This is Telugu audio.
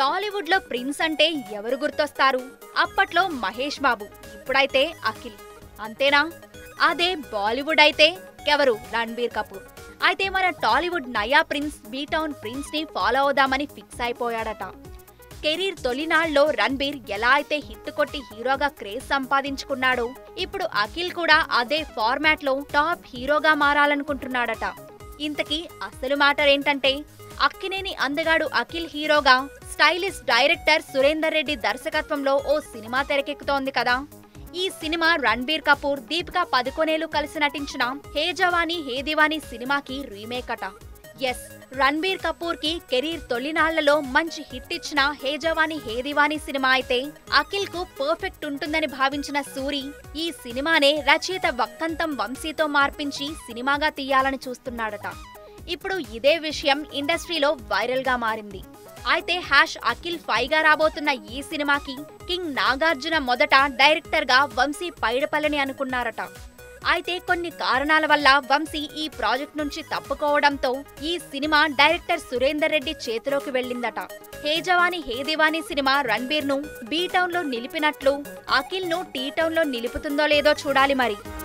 టాలీవుడ్ లో ప్రిన్స్ అంటే ఎవరు గుర్తొస్తారు అప్పట్లో మహేష్ బాబు ఇప్పుడైతే అఖిల్ అంతేనా అదే బాలీవుడ్ అయితే ఎవరు రణ్బీర్ కపూర్ అయితే మన టాలీవుడ్ నయా ప్రిన్స్ బీటౌన్ ప్రిన్స్ ని ఫాలో అవుదామని ఫిక్స్ అయిపోయాడట కెరీర్ తొలినాళ్లో రణ్బీర్ ఎలా అయితే హిట్ కొట్టి హీరోగా క్రేజ్ సంపాదించుకున్నాడో ఇప్పుడు అఖిల్ కూడా అదే ఫార్మాట్ లో టాప్ హీరోగా మారాలనుకుంటున్నాడట ఇంతకీ అసలు మ్యాటర్ ఏంటంటే అక్కినేని అందగాడు అఖిల్ హీరోగా స్టైలిష్ డైరెక్టర్ సురేందర్ రెడ్డి దర్శకత్వంలో ఓ సినిమా తెరకెక్కుతోంది కదా ఈ సినిమా రణ్బీర్ కపూర్ దీపికా పదుకొనేలు కలిసి నటించిన హే జవానీ హే దివానీ సినిమాకి రీమేక్ అట ఎస్ రణ్బీర్ కపూర్ కి కెరీర్ తొలినాళ్లలో మంచి హిట్ ఇచ్చిన హే జవానీ హే దివానీ సినిమా అయితే అఖిల్ కు పర్ఫెక్ట్ ఉంటుందని భావించిన సూరి ఈ సినిమానే రచయిత వక్కంతం వంశీతో మార్పించి సినిమాగా తీయాలని చూస్తున్నాడట ఇప్పుడు ఇదే విషయం ఇండస్ట్రీలో వైరల్ గా మారింది అయితే హ్యాష్ అఖిల్ ఫైవ్ గా రాబోతున్న ఈ సినిమాకి కింగ్ నాగార్జున మొదట డైరెక్టర్ గా వంశీ పైడపల్లిని అనుకున్నారట అయితే కొన్ని కారణాల వల్ల వంశీ ఈ ప్రాజెక్ట్ నుంచి తప్పుకోవడంతో ఈ సినిమా డైరెక్టర్ సురేందర్ రెడ్డి చేతిలోకి వెళ్ళిందట హే జవాని హే దివానీ సినిమా రణ్బీర్ ను బీ టౌన్ లో నిలిపినట్లు అఖిల్ ను టీ టౌన్ లో నిలుపుతుందో లేదో చూడాలి మరి